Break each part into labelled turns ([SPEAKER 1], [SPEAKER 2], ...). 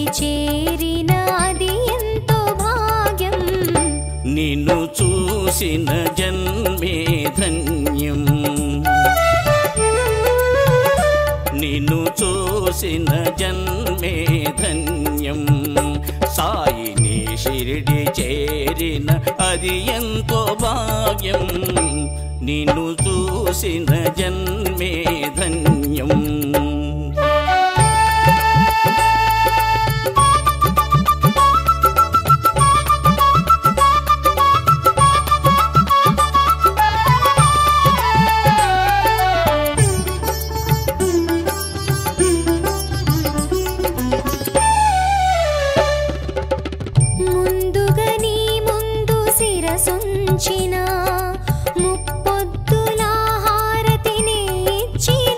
[SPEAKER 1] చేరిన అది ఎంతో భాగ్యం
[SPEAKER 2] నిన్ను చూసిన జన్మే ధన్యం నిన్ను చూసిన జన్మే ధన్యం సాయిని షిరిడి చేరిన అది ఎంతో భాగ్యం నిన్ను చూసిన జన్మే ధన్యం
[SPEAKER 1] ముందుగా నీ ముందు శిరసుంచిన ముప్పొద్దుల హారతిని ఇచ్చిన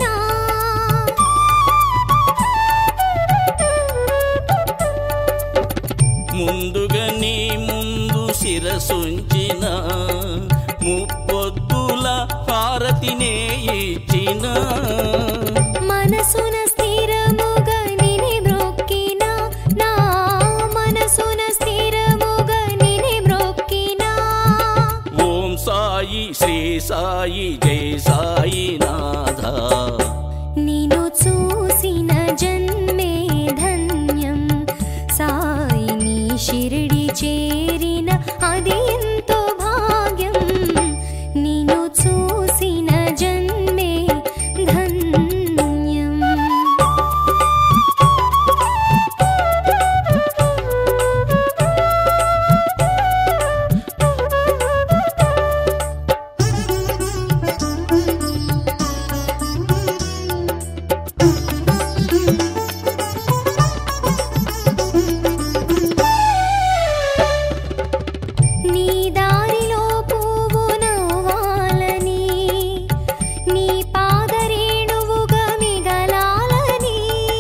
[SPEAKER 2] ముందుగా నీ ముందు శిరసుంచిన ముప్పొద్దుల హారతినే ఇచ్చిన
[SPEAKER 1] మనసున స్థిరముగా నిని బ్రొక్కిన నా మనసున స్థిరముగా నిని బ్రొక్కిన
[SPEAKER 2] ఓం సాయి శ్రీ సాయి జై సాయి నాథ
[SPEAKER 1] నిన్ను చూసిన జన్మే ధన్యం సాయిని షిరిడి చేరిన అది ఎంతో భాగ్యం నిన్ను చూసిన జన్మే ధన్యం నీ దారిలో పువ్వు నవ్వాలని నీ పాదరేణువుగా మిగలాలని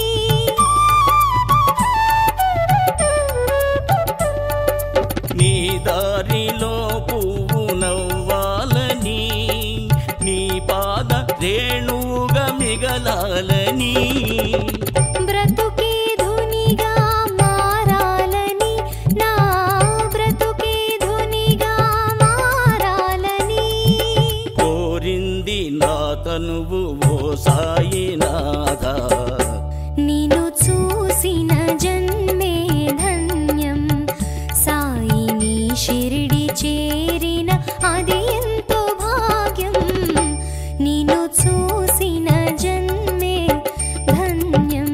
[SPEAKER 2] నీ దారిలో పువ్వు నవ్వాలని నీ పాద రేణువుగా మిగలాలని
[SPEAKER 1] బ్రతుకే ధునిగా మారాలని నా బ్రతుకే ధునిగా మారాలని
[SPEAKER 2] కోరింది నా తనువు ఓ సాయినాథ
[SPEAKER 1] నిన్ను చూసిన జన్మే ధన్యం సాయిని షిరిడి చేరిన అది ఎంతో భాగ్యం నిన్ను చూసిన జన్మే ధన్యం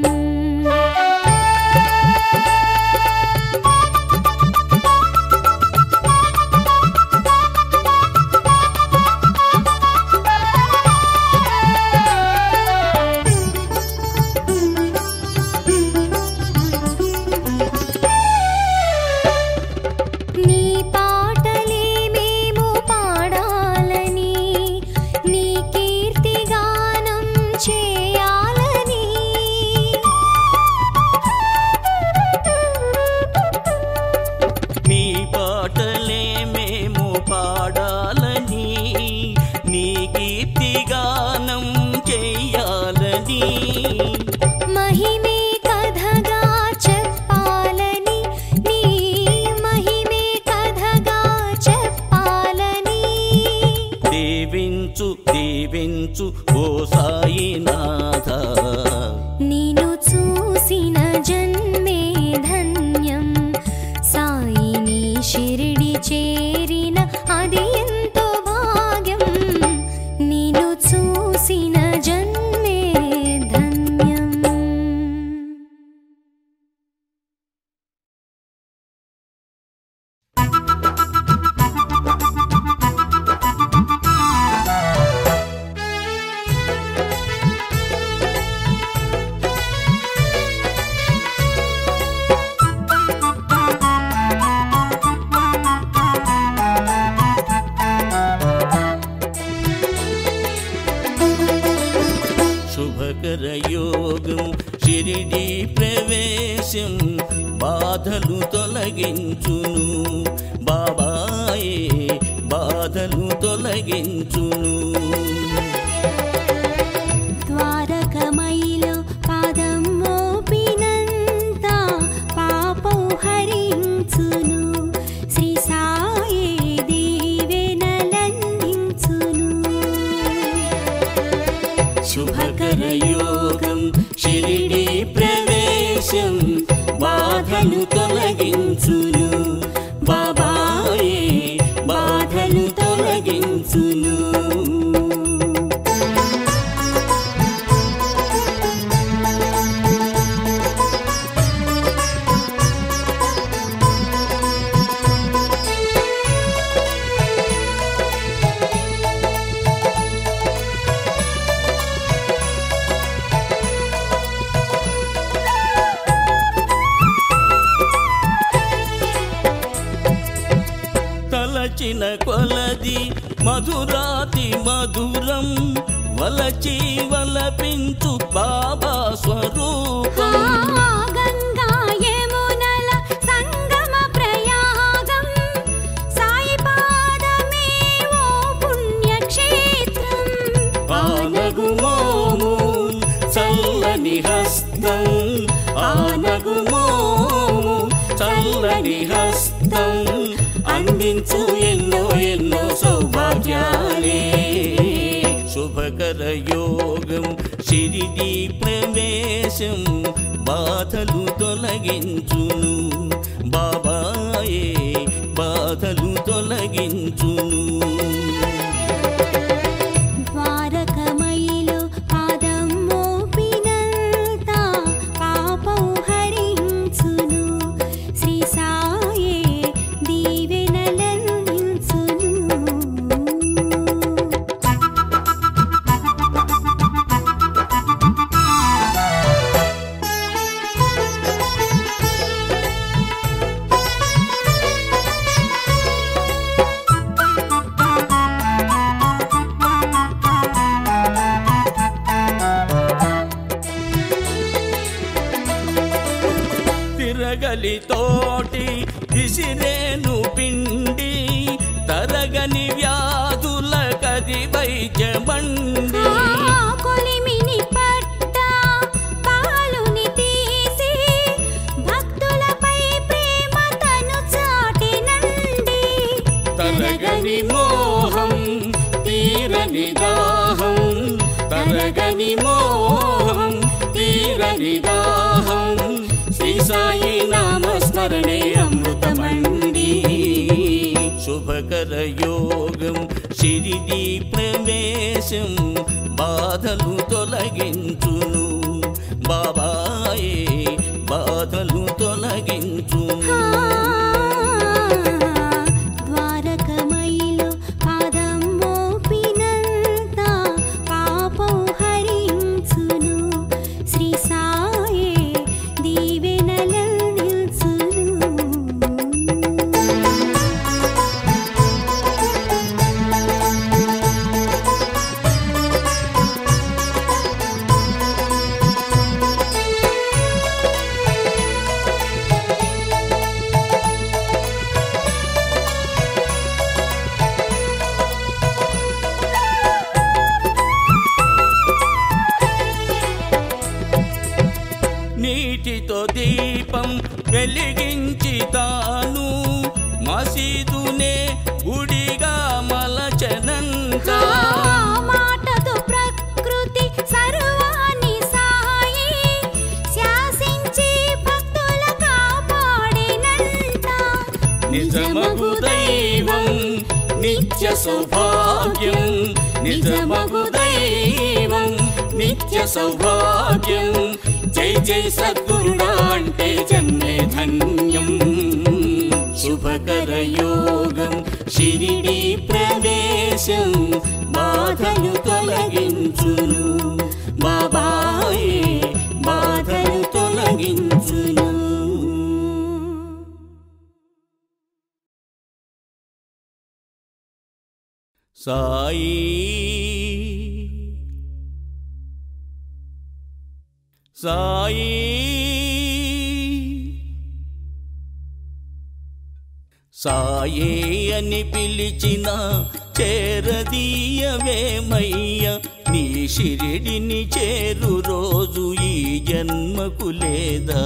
[SPEAKER 1] నీ పాటలే మేము పాడాలని నీ కీర్తి గానం చేయాలని
[SPEAKER 2] నీ పాటలే మేము పాడాలని నీ కీర్తిగానం చెయ్యాలని
[SPEAKER 1] మహిమే కథగా చెప్పాలని నీ మహిమే కథగా చెప్పాలని
[SPEAKER 2] దీవించు దీవించు ఓ సాయినాథ
[SPEAKER 1] నిన్ను చూసిన జన్మే ధన్యం సాయిని షిరిడి చేరిన అది ఎంతో భాగ్యం నిన్ను చూసిన జన్మే ధన్యం
[SPEAKER 2] శుభకర యోగం షిరిడి ప్రవేశం బాధలు తొలగించును బాబాయే బాధలు తొలగించును
[SPEAKER 1] ద్వారకమైలో పాదం మోపినంత
[SPEAKER 2] బాధలు తొలగించును బాబాయే బాధలు తొలగించును తలచిన కొలది మధురాతి మధురం వలచి వలపించు బాబా స్వరూపం
[SPEAKER 1] గంగా యమునల సంగమ ప్రయాగం సాయి పాదమే ఓ పుణ్యక్షేత్రం
[SPEAKER 2] ఆనగు మోము చల్లని హస్తం ఆనగు మోము చల్లని హస్తం అందించు ఎన్నో ఎన్నో సౌభాగ్యాలే శుభకర యోగం షిరిడి ప్రవేశం బాధలు తొలగించును బాబాయే బాధలు తొలగించును
[SPEAKER 1] ద్వారకమయిలో పాదం మోపినంత పాపం హరించును శ్రీ సాయే దీవెనలందించును
[SPEAKER 2] తిరగలి తోటి విసిరేను పిండి తరగని వ్యాధుల కది వైద్యమండి
[SPEAKER 1] ఆ కొలిమిని పట్ట పాలుని తీసి భక్తులపై ప్రేమ తను చాటినండి
[SPEAKER 2] తరగని మోహం తీరని దాహం తరగని మోహం తీరని దాహం శ్రీ సాయి నామస్మరణే అమృతమండి శుభకర యోగం షిరిడి ప్రవేశం బాధలు తొలగించును బాబాయే బాధలు తొలగించును
[SPEAKER 1] ద్వారకమయిలో పాదం మోపినంత పాపం హరించును శ్రీ సాయే దీవెనలందించును
[SPEAKER 2] నీటితో దీపం వెలిగించి తాను మసీదునే గుడిగా మలచనంత
[SPEAKER 1] ఆ మాటతో ప్రకృతి సర్వాన్ని సాయి శాసించి భక్తుల కాపాడినంత
[SPEAKER 2] నిజమగు దైవం నిత్య సౌభాగ్యం నిజమగు దైవం నిత్య సౌభాగ్యం జై జై సద్గురుడా అంటే జన్మే ధన్యం శుభకర యోగం షిరిడి ప్రవేశం బాధలు తొలగించును బాబాయే బాధలు తొలగించును సాయి సాయి సాయే అని పిలిచిన చేరదీయవేమయ్య నీ షిరిడిని చేరు రోజు ఈ జన్మకు లేదా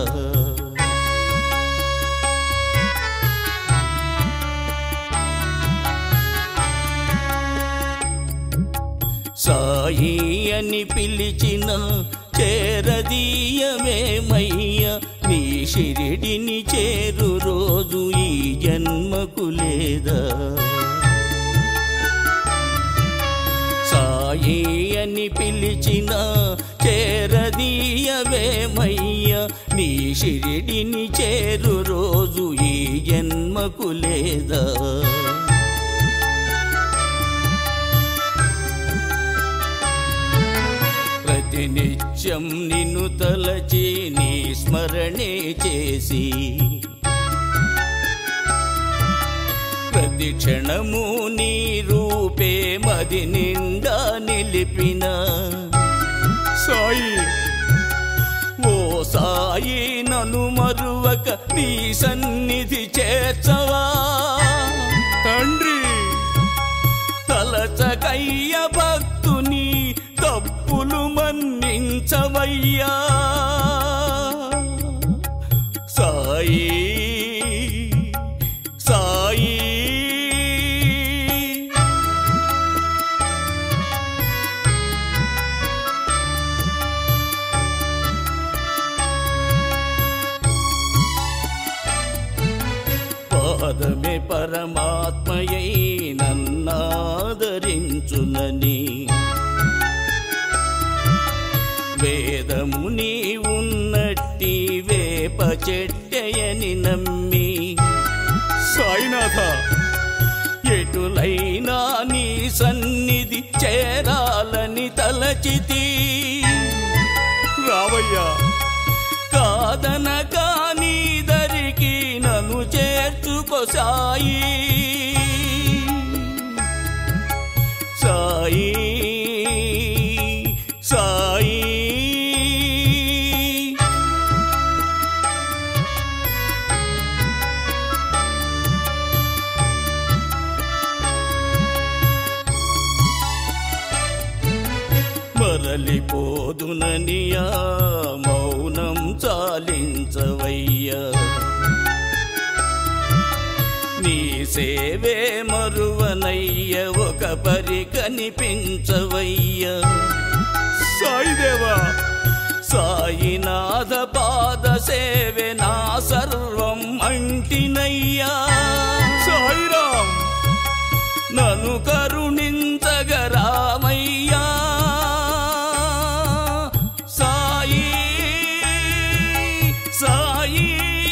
[SPEAKER 2] సాయి అని పిలిచిన చేరదీయమేమయ్య నీ షిరిడిని చేరు రోజు ఈ జన్మకు లేదా సాయి అని పిలిచిన చేరదీయవేమయ్య నీ షిరిడిని చేరు రోజు ఈ జన్మకు లేదా ప్రతినిత్యం నిన్ను తలచి నీ స్మరణే చేసి ప్రతి క్షణము నీ రూపే మది నిండా నిలిపిన సాయి ఓ సాయి నను మరువక నీ సన్నిధి చేర్చవా తండ్రి తలచకయ్య భక్తుని తప్పులు మన్నించవయ్యా సాయి సాయి పాదమే పరమాత్మయై నన్నాదరించునని వేదము నీ ఉన్నట్టి వేప చెట్టయని నమ్మి సాయినాథ ఎటులైనా నీ సన్నిధి చేరాలని తలచితి రావయ్యా కాదన కాని దరికి నన్ను చేర్చుకో సాయి సాయి సాయి మరలిపోదుననియా మౌనం చాలించవయ్యా నీ సేవే మరువనయ్య ఒక పరి కనిపించవయ్యా సాయిదేవా సాయినాథ పాద సేవే నా సర్వం అంటినయ్యా సాయిరాం నన్ను కరుణించగరామయ్యా సాయి సాయి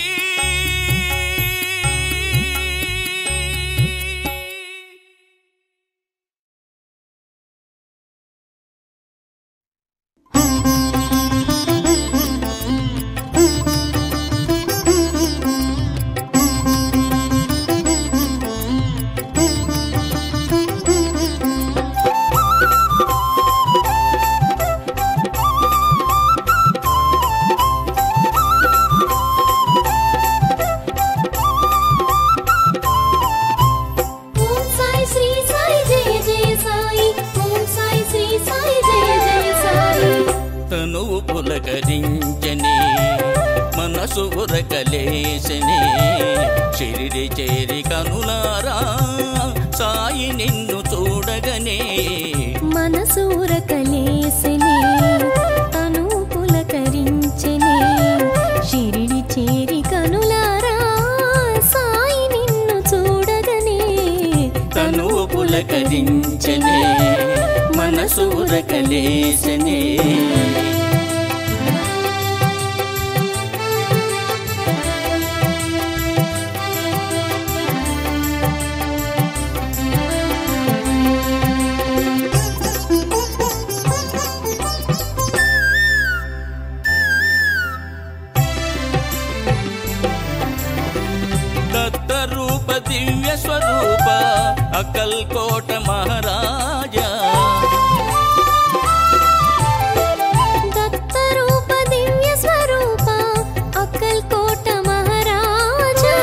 [SPEAKER 1] ఓం సాయి శ్రీ సాయి జయ జయ సాయి ఓం సాయి శ్రీ సాయి జయ జయ సాయి
[SPEAKER 2] తనువు పులకరించని మనసు ఉరకలేసని షిరిడి చేరి కనులారా సాయి నిన్ను చూడగనే
[SPEAKER 1] మనసూర కలేసనే తను పులకరించనే షిరిడి చేరి కనులారా సాయి నిన్ను చూడగనే
[SPEAKER 2] తనువు పులకరించనే మనసు ఉరకలేసనే దత్త రూప దివ్య స్వరూప అకల్ కోట మహారాజా
[SPEAKER 1] దత్త రూప దివ్య స్వరూప అక్కల్ కోట మహారాజా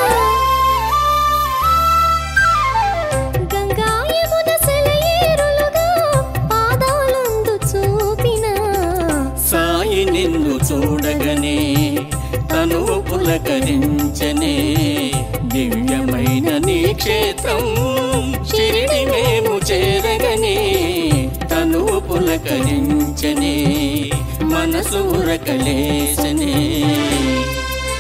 [SPEAKER 1] గంగా యమున సెలయేరులుగా పాదాలందు చూపిన
[SPEAKER 2] సాయి నిన్ను చూడగనే తనువు పులకరించనే దివ్యమైన నీ క్షేత్రం షిరిడి మేము చేరగనే తనువు పులకరించనే మనసు ఉరకలేసనే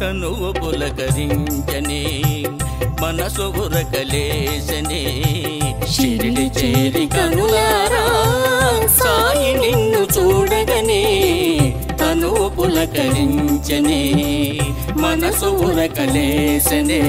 [SPEAKER 2] తనువు పులకరించని మనసు ఉరకలేసని షిరిడి చేరి కనులారా సాయి నిన్ను చూడగనే తనువు పులకరించని మనసు ఉరకలేసనే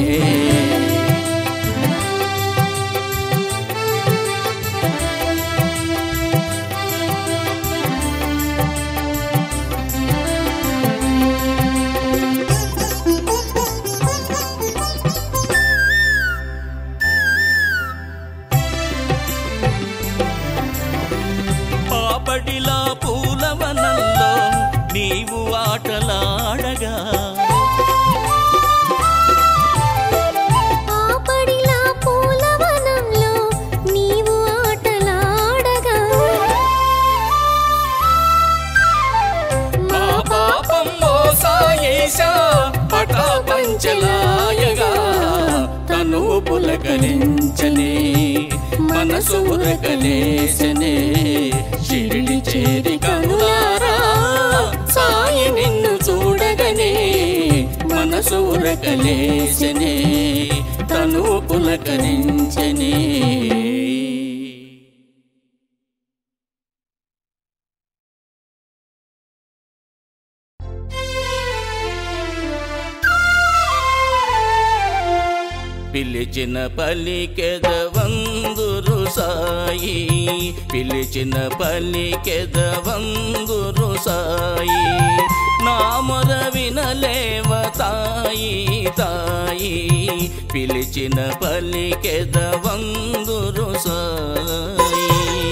[SPEAKER 2] పాపడిలా పూలవనంలో నీవు ఆటలాడగా
[SPEAKER 1] ఆపడిలా పూలవనంలో నీవు ఆటలాడగా
[SPEAKER 2] మా పాపం మోసాయేశా పటా పంచలాయగా తను పులకరించనే మనసు ఉరకలేసనే షిరిడి చేరి కనులారా సాయి నిన్ను చూడగనే మనసు ఉరకలేసనే తను పులకరించనే పిలిచిన పలికెదవందురు సాయి పిలిచిన పలికెదవందురు సాయి నామర వినలేవ తాయి తాయి పిలిచిన పలికెదవందురు సాయి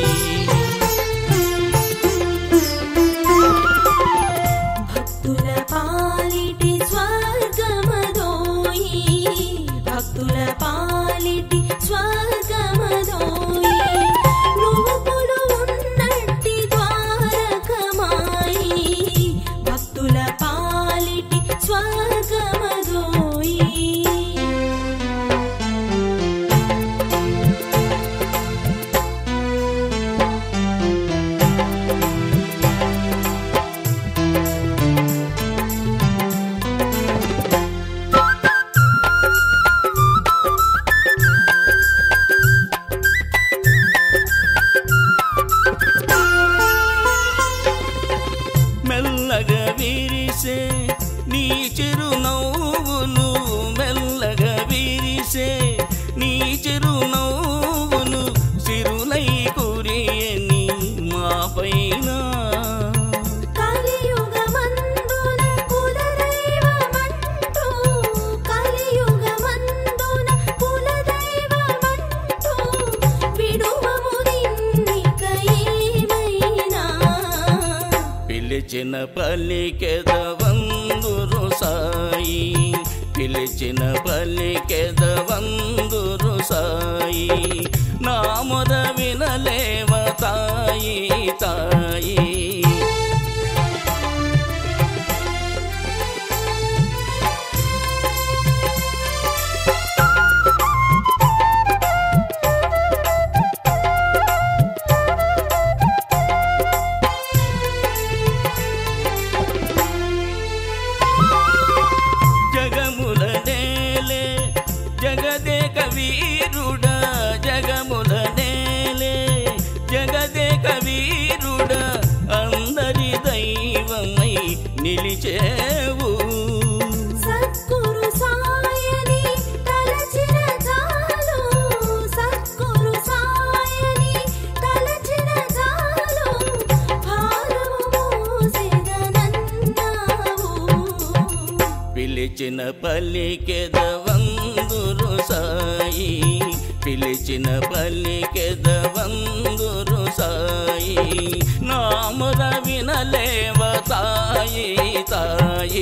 [SPEAKER 3] భక్తుల పాలిటి స్వర్గమదోయి భక్తుల పాలిటి స్వర్గమదోయి నువ్వులు ఉన్నట్టి ద్వారకమాయి భక్తుల పాలిటి స్వర్గమదోయి
[SPEAKER 2] మెల్లగా విరిసే నీ చిరునవ్వును మెల్లగా విరిసే నీ చిరునవ్వును సిరులై కురియని మా పైన
[SPEAKER 3] కలియుగమందున కులదైవమంటూ కలియుగమందున కులదైవమంటూ విడువము నిన్నిక ఏమైనా
[SPEAKER 2] పిలిచిన పలికెదవందురు సాయి పిలిచిన పలికెదవందురు సాయి నామద వినలేవ తాయి తాయి జగముల నేలే జగదేక వీరుడా జగముల నేలే జగదేక వీరుడా అందరి దైవమై నిలిచేవు
[SPEAKER 3] సద్గురు సాయని తలచిన చాలు సద్గురు సాయని తలచిన చాలు భారము మోసెదనన్నావు
[SPEAKER 2] పిలిచిన పలికెదవందురు సాయి పిలిచిన పలికెదవందురు సాయి నామద వినలేవ తాయి తాయి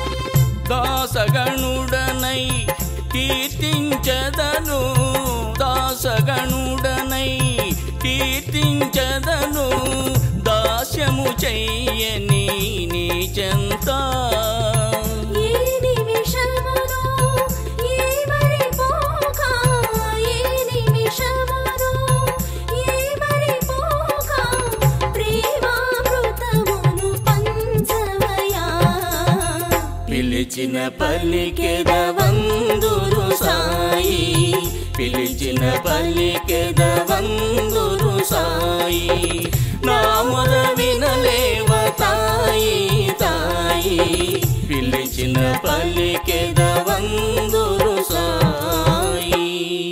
[SPEAKER 2] దాసగణుడనై కీర్తించదను దా దాసగణుడనై కీర్తించదను దాస్యము చెయ్యని నీ చెంత
[SPEAKER 3] ఏ నిమిషమును ఏ మరిపోక ఏ నిమిషమును ఏ మరిపోక ప్రేమామృతమును పంచవయా
[SPEAKER 2] పిలిచిన పలికెదవందురు సాయి పిలిచిన పలికెదవందురు సాయి నామద వినలేవ తాయి తాయి పిలిచిన పలికెదవందురు సాయి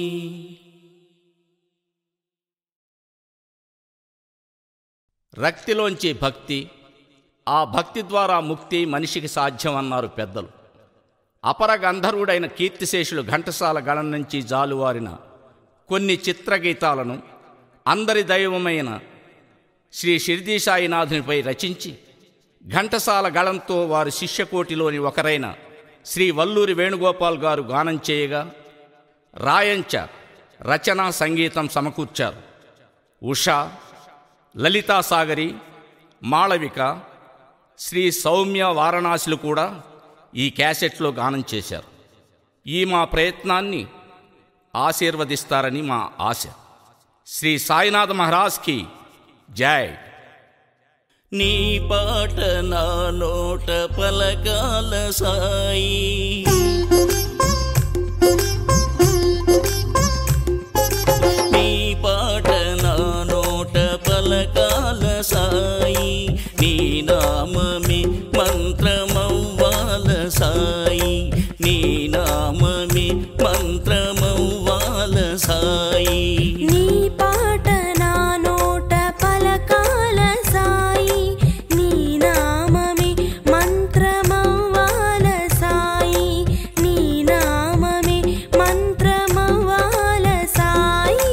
[SPEAKER 2] రక్తిలోంచి భక్తి ఆ భక్తి ద్వారా ముక్తి మనిషికి సాధ్యం అన్నారు పెద్దలు అపర గంధర్వుడైన కీర్తిశేషులు ఘంటసాల గణం నుంచి జాలువారిన కొన్ని చిత్రగీతాలను అందరి దైవమైన శ్రీ షిర్దీ సాయినాథునిపై రచించి ఘంటసాల గళంతో వారి శిష్యకోటిలోని ఒకరైన శ్రీ వల్లూరి వేణుగోపాల్ గారు గానం చేయగా రాయంచ రచనా సంగీతం సమకూర్చారు ఉషా లలితా సాగరి మాళవిక శ్రీ సౌమ్య వారణాసిలు కూడా ఈ క్యాసెట్లో గానం చేశారు ఈ మా ప్రయత్నాన్ని ఆశీర్వదిస్తారని మా ఆశ శ్రీ సాయినాథ్ మహారాజ్కి జై నీ పాట నా నోట పలకాల సాయి నీ పాట నా నోట పలకాల సాయి నీ నామమే మంత్రమవ్వాల సాయి నీ నామమే మంత్రమవ్వాల సాయి
[SPEAKER 3] నీ పాట నా నోట పలకాల సాయి నీ నామమే మంత్రమవ్వాల సాయి నీ నామమే మంత్రమవ్వాల సాయి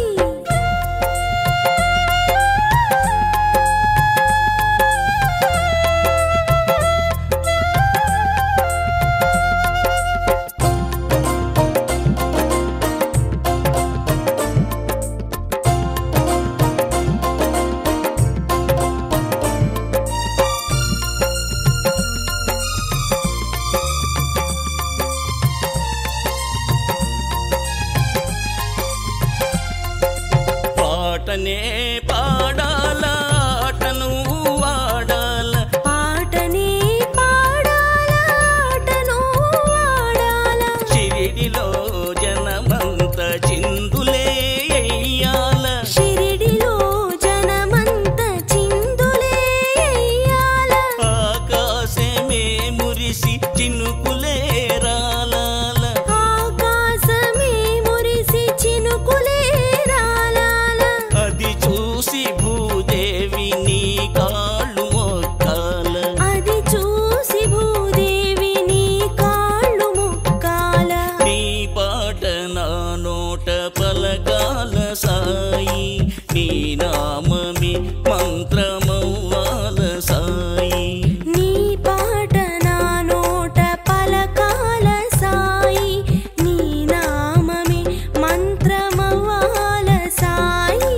[SPEAKER 2] పాటనే పాడాల ఆటను ఆడాల
[SPEAKER 3] పాటనే పాడాల ఆటను ఆడాల
[SPEAKER 2] షిరిడిలో జనమంత చిందులే ఎయ్యాల
[SPEAKER 3] షిరిడిలో జనమంత చిందులే ఎయ్యాల
[SPEAKER 2] ఆకాశమే మురిసి చినుకులే రాలాల
[SPEAKER 3] ఆకాశమే మురిసి చినుకులే రాలాల
[SPEAKER 2] అది చూసి భూదేవి నీ కాళ్ళు మొక్కాల
[SPEAKER 3] అది చూసి భూదేవి నీ కాళ్ళు ముక్కాల
[SPEAKER 2] నీ పాట నా నోట పలకాల సాయి నీ నామమే మంత్రమవ్వాల సాయి
[SPEAKER 3] నీ పాట నా నోట పలకాల సాయి నీ నామమే మంత్రమవ్వాల సాయి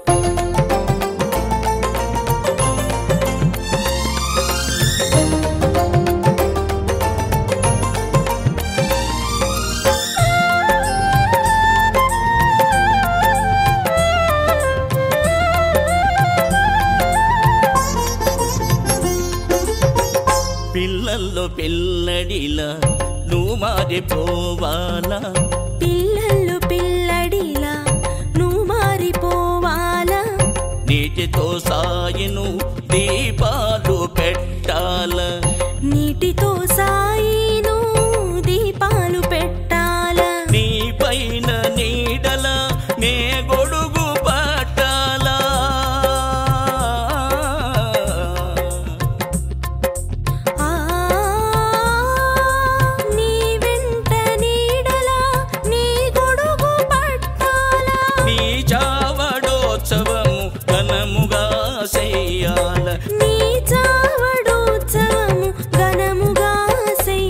[SPEAKER 2] పిల్లల్లో పిల్లడిలా నువ్వు మారిపోవాలా
[SPEAKER 3] పిల్లలు పిల్లడిలా నువ్వు మారిపోవాలా
[SPEAKER 2] నీటితో సాయను దీపాలు పెట్టాల
[SPEAKER 3] నీటితో సాయిను దీపాలు పెట్టాలా
[SPEAKER 2] నీ పైన నీడల నే గొడుగు పట్టాలా
[SPEAKER 3] ఆ నీ వెంట నీడలా నీ గొడుగు పట్టాలా
[SPEAKER 2] నీ చావడోత్సవము ఘనముగా చెయ్యాల
[SPEAKER 3] నీ చావడోత్సవము ఘనముగా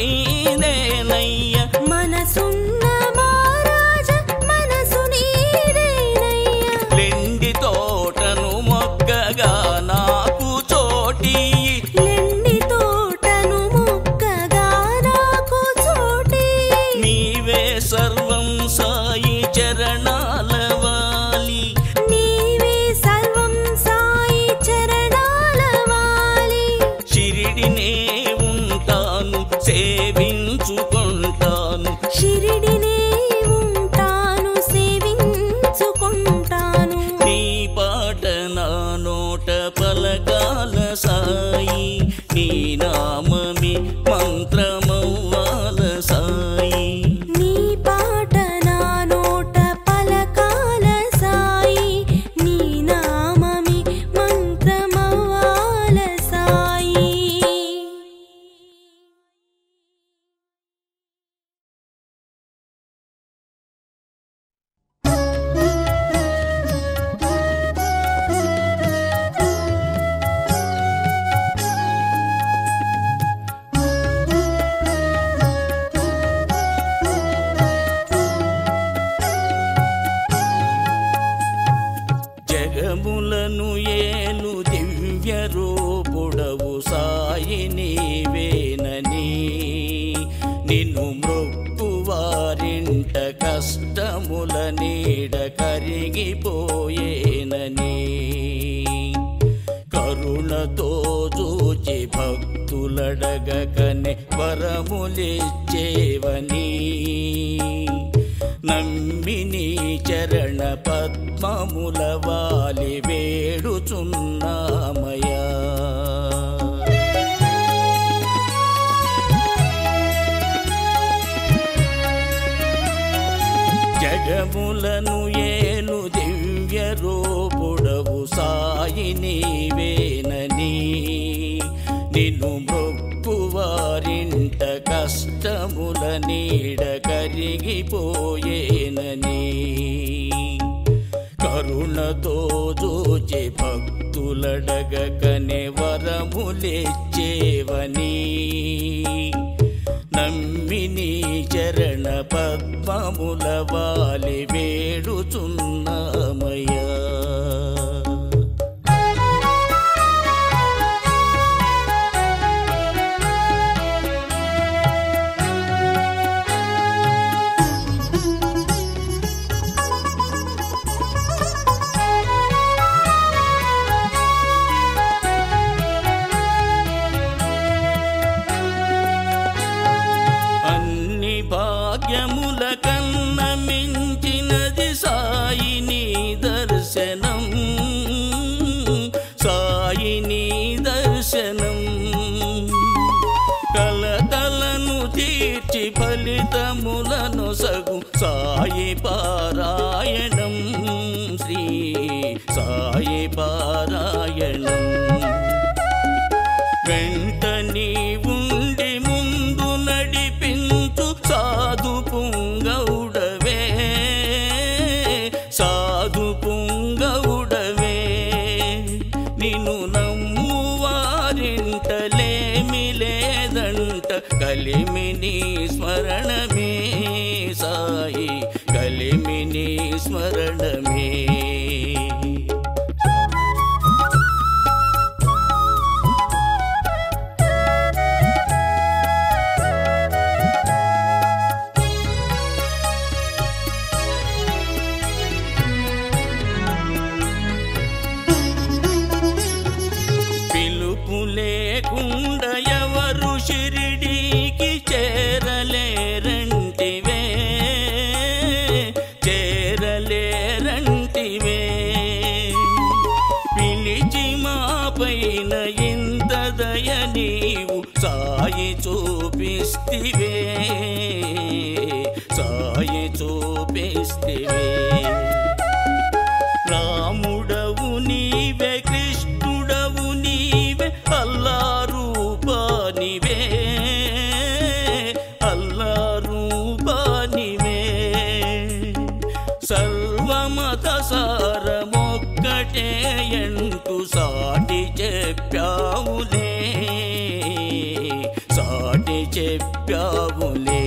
[SPEAKER 2] నీదేనయ్య
[SPEAKER 3] మనసున్న మహారాజ మనసు నీదేనయ్యా
[SPEAKER 2] లెండి తోటను మొగ్గగా నాకు చోటి
[SPEAKER 3] లెండి తోటను మొక్కగా నాకు చోటి
[SPEAKER 2] నీవే సర్వం సాయి చరణాల వాలి
[SPEAKER 3] నీవే సర్వం సాయి చరణాల వాలి
[SPEAKER 2] షిరిడినే ఉంటాను సేవించుకుంటాను
[SPEAKER 3] షిరిడినే ఉంటాను సేవించుకుంటాను
[SPEAKER 2] నీ పాట నా నోట పలకాల సాయి నీ నామమే మంత్రమవ్వాల సాయి
[SPEAKER 3] నీ పాట నా నోట పలకాల సాయి నీ నామమి మంత్రమవ్వాల సాయి
[SPEAKER 2] జగములను ఏలు దివ్య రూపుడవు సాయి నీవేనని నిన్ను మ్రొక్కు వారింట కష్టముల నీడ కరిగిపోయేనని కరుణతో చూచి భక్తులడగకనే వరములిచ్చేవని నమ్మి నీ చరణ పద్మముల వాలి వేడుచున్నామయా జగములను ఏలు దివ్య రూపుడవు సాయి నీవేనని నిన్ను మొక్కు వారింట కష్టముల నీడ కరిగిపోయేనని కరుణతో చూచి భక్తులడగకనే వరములిచ్చేవని నమ్మి నీ చరణ పద్మముల వాలి వేడుచున్నామయ్యా అన్ని భాగ్యముల కన్న మించినది సాయి నీ దర్శనం సాయి నీ దర్శనం కలతలను తీర్చి ఫలితములను సగు సాయి పారాయణం శ్రీ సాయి పారాయణం వెంట నీ ఉండి ముందు నడిపించు సాధు పుంగౌడవే సాధు పుంగౌడవే నిన్ను నమ్ము వారింటలేమి లేదంట కలిమి నీ స్మరణమే సాయి కలిమి నీ స్మరణమే పిలుపు లేకుండా ఎవరు షిరిడీకి చేరలేరంటివే చేరలేరంటివే పిలిచి మా పైన ఇంత దయ నీవు సాయి చూపిస్తివే సాయి చూపిస్తివే రాముడవు నీవే కృష్ణుడవు నీవే అల్లా రూపానివే అల్లా రూపానివే సర్వమత సారమొక్కటే ఎంటూ సాటి చెప్పావులే సాటి చెప్పావులే కావులే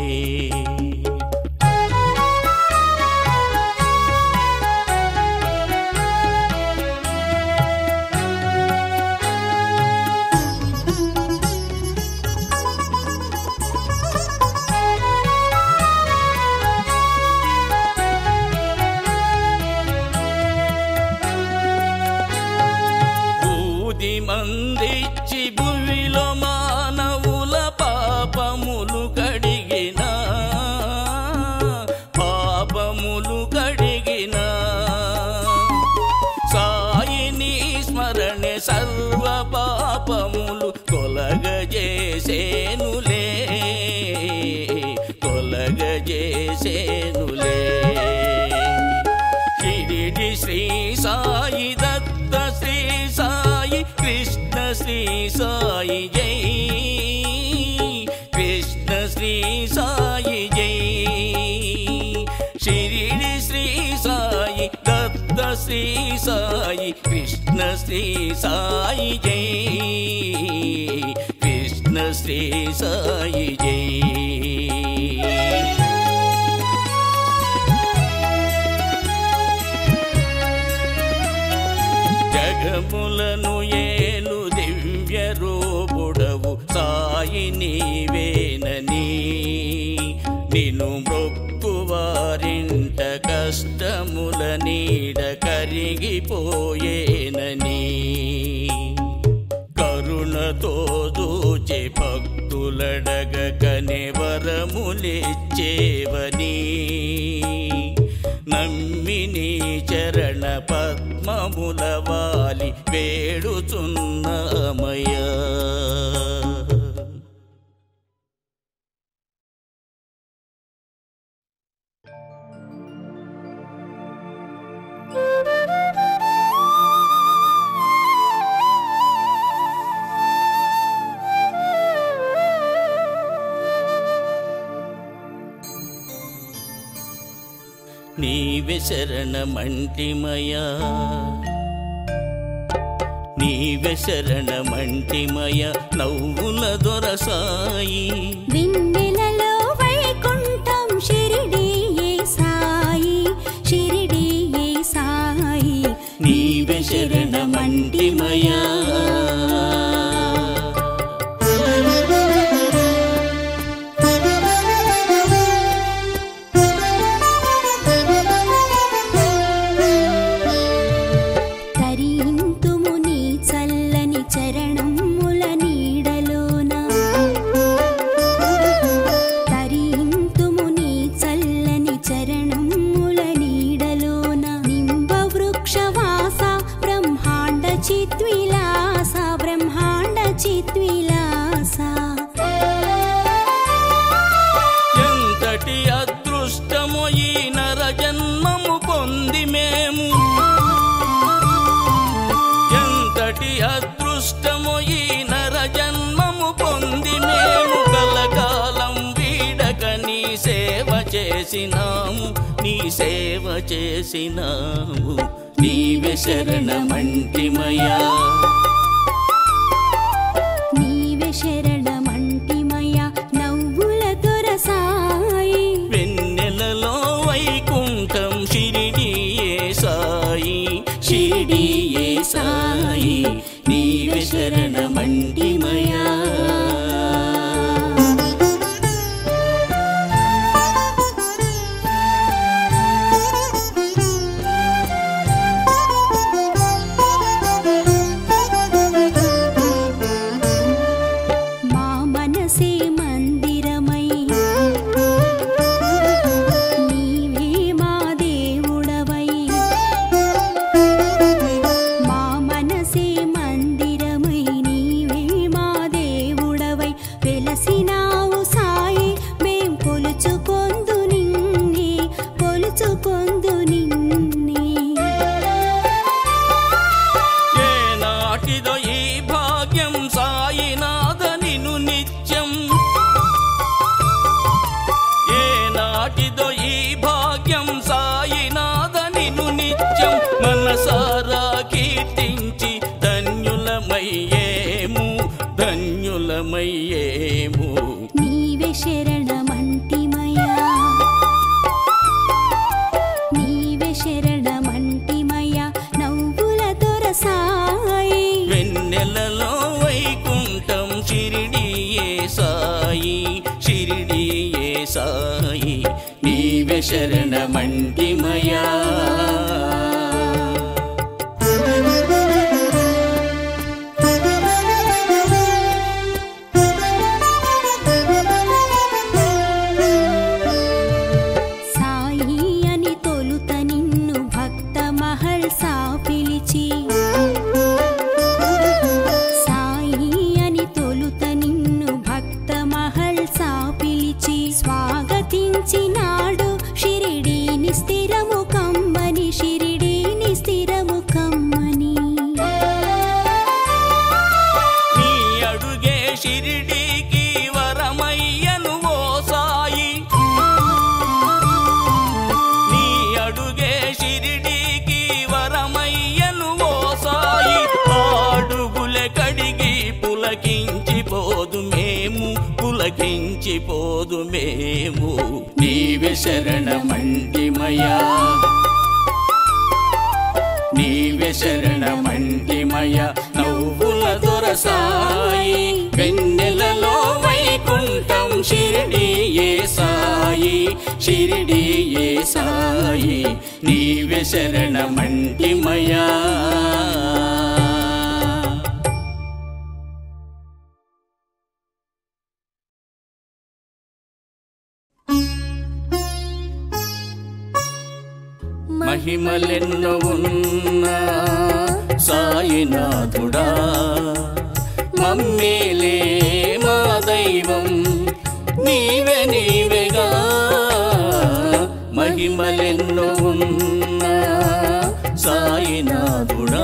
[SPEAKER 2] బూది మందిచ్చి భూమిలో మానవుల పాపములు కడిగిన పాపములు కడిగిన సాయిని స్మరణ సర్వ పాపములు తొలగజేసేనులే తొలగజేసేనులే షిరిడి శ్రీ సాయి దత్త శ్రీ సాయి కృష్ణ శ్రీ సాయి జై కృష్ణ శ్రీ సాయి జై షిరిడి శ్రీ సాయి దత్త శ్రీ సాయి కృష్ణ శ్రీ సాయి జై కృష్ణ శ్రీ సాయి జై జగములను ఏలు దివ్య రూపుడవు సాయి నీవేనని నిన్ను మొక్కువారింట కష్టముల నీడ కరిగిపోయేనని కరుణతో దూచే భక్తులడగకనే వరములిచ్చేవని నమ్మిని చరణ పద్మముల వాలి వేడుచున్నామయ్యా నీవే శరణమంటిమయా నీవే శరణమంటిమయ నవ్వుల దొరసాయి
[SPEAKER 3] వెన్నెలలో వైకుంఠం షిరిడీయే సాయి షిరిడీయే సాయి
[SPEAKER 2] నీవే శరణమంటిమయా
[SPEAKER 3] తరింతుము నీ చల్లని చరణముల నీడలోన తరింతుము నీ చల్లని చరణముల నీడలోన నింబ వృక్షవాస బ్రహ్మాండ చిద్విలాస బ్రహ్మాండ చిద్విలాస
[SPEAKER 2] ఎంతటి అదృష్టము ఈ నర జన్మము పొంది మేము ఎంతటి అదృష్టము ఈ నర జన్మము పొంది మేము కలకాలం వీడక నీ సేవ చేసినాము నీ సేవ చేసినాము నీవే శరణమంటిమయా
[SPEAKER 3] నీవే శరణమంటిమయ నవ్వుల దొరసాయి
[SPEAKER 2] వెన్నెలలో వైకుంఠం షిరిడియే సాయి షిరిడియే సాయి నీవే శరణమంటిమయా
[SPEAKER 3] మా మనసే మందిరమై నీవే మా దేవుడవై మా మనసే మందిరమై నీవే మా దేవుడవై వెలసినావు సాయి మేం కొలుచుకొందు నిన్నే కొలుచుకొందు నిన్నే
[SPEAKER 2] ఏ నాటిదో ఈ భాగ్యం సాయినాథ నిను నిత్యం ఏ నాటిదో ఈ భాగ్యం సాయినాథ నిను నిత్యం మనసారా కీర్తించి ధన్యులమయ్యేము ధన్యులమయ్యేము
[SPEAKER 3] నీవే
[SPEAKER 2] శరణమంటిమయా
[SPEAKER 3] సాయి అని తొలుత నిన్ను భక్త మహల్ సా పిలిచి సాయి అని తొలుత నిన్ను భక్త మహల్ సా పిలిచి స్వాగతించినాడు షిరిడీని స్థిరము కమ్మని షిరిడీని స్థిరము కమ్మని
[SPEAKER 2] నీ అడుగే షిరిడీకి వరమయ్యను ఓ సాయి నీ అడుగే షిరిడీకి వరమయ్యను ఓ సాయి అడుగులే కడిగి పులకించిపోదు మేము పులకించిపోదు మేము నీవే శరణమంటిమయా నీవే శరణమంటిమయ నవ్వుల దొరసాయి వెన్నెలలో వైకుంఠం షిరిడి ఏ సాయి షిరిడి ఏ సాయి నీవే శరణమంటిమయా మహిమలెన్నో ఉన్నా సాయినాథుడా మమ్మేలే మా దైవం నీవే నీవేగా మహిమలెన్నో ఉన్నా సాయినాథుడా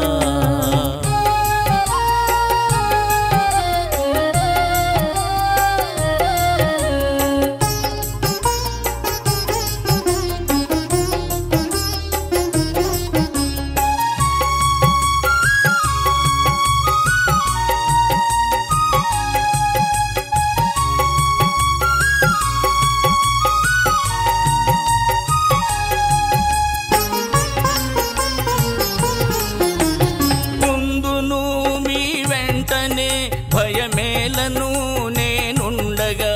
[SPEAKER 2] ముందును మీ వెంటనే భయమేలను నేనుండగా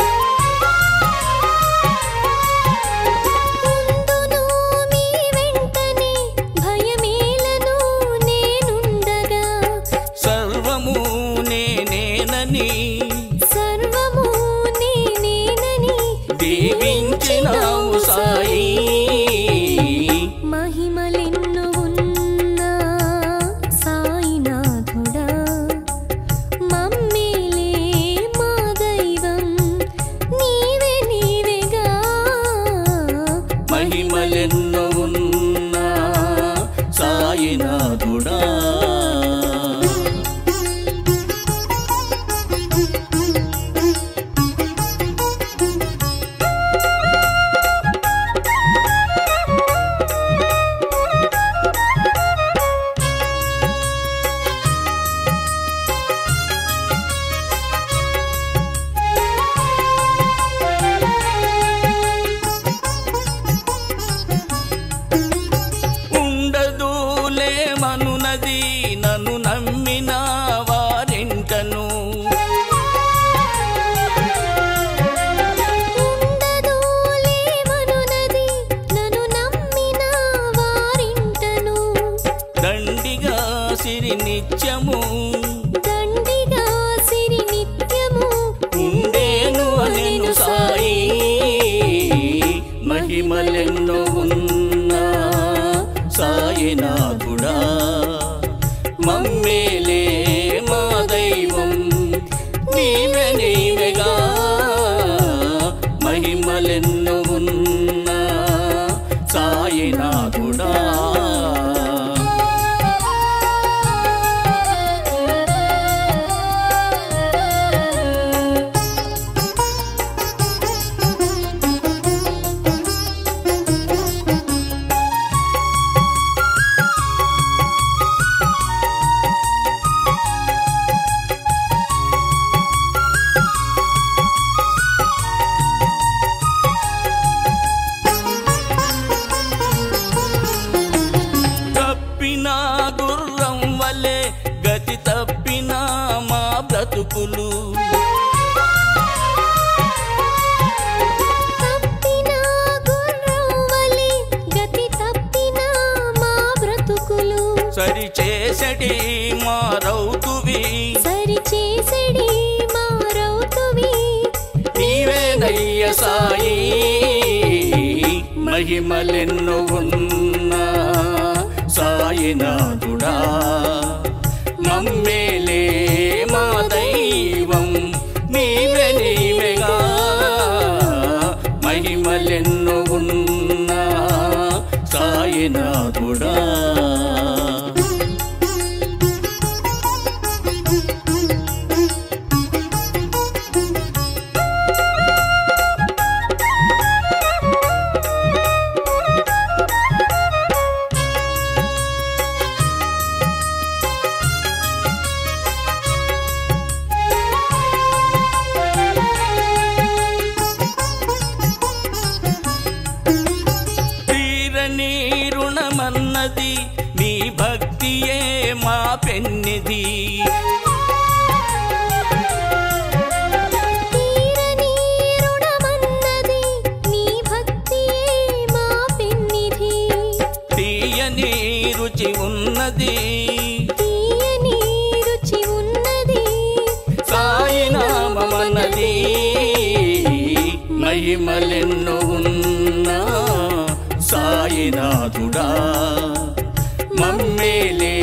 [SPEAKER 1] ముందును మీ వెంటనే భయమేలను నేనుండగా
[SPEAKER 2] సర్వము నేనేనని
[SPEAKER 1] సర్వము నేనేనని
[SPEAKER 2] దీవించినావు సాయి
[SPEAKER 1] మహిమలెన్నో ఉన్నా సాయినాథుడా మమ్మేలే మా దైవం నీవే నీవేగా
[SPEAKER 2] మహిమలెన్నో ఉన్నా సాయినాథుడా ఉండదులే మనునది నన్ను నమ్మిన వారింటను
[SPEAKER 1] ఉండదులేమనునది నన్ను నమ్మిన వారింటను
[SPEAKER 2] దండిగా సిరి నిత్యము
[SPEAKER 1] దండిగా సిరి నిత్యము
[SPEAKER 2] ఉండేను అనెను సాయి మహిమలెన్నో ఉన్నా సాయినాథుడా మమ్మేలే మా దైవం నీవే నీవేగా మహిమలెన్నో ఉన్నా సాయినాథుడా తప్పిన గుర్రం వలె గతి తప్పిన మా బ్రతుకులు
[SPEAKER 1] తప్పిన
[SPEAKER 2] సరిచేసడి మారవుతువి
[SPEAKER 1] సరిచేసడి మారవుతువి
[SPEAKER 2] నీవేనయ్య సాయి మహిమలెన్ను ఉన్నా సాయినాథుడా మమ్మేలే మా దైవం నీవే నీవేగా మహిమలెన్ను ఉన్నా సాయినాథుడా తీరని రుణమన్నది నీ భక్తియే మా పెన్నిది
[SPEAKER 1] తీరని రుణమన్నది నీ భక్తియే మా పెన్నిధి
[SPEAKER 2] తీయని రుచి ఉన్నది
[SPEAKER 1] తీయని రుచి ఉన్నది
[SPEAKER 2] సాయి నామమన్నది మహిమలెన్నో ఉన్నా సాయినాథుడా మమ్మేలే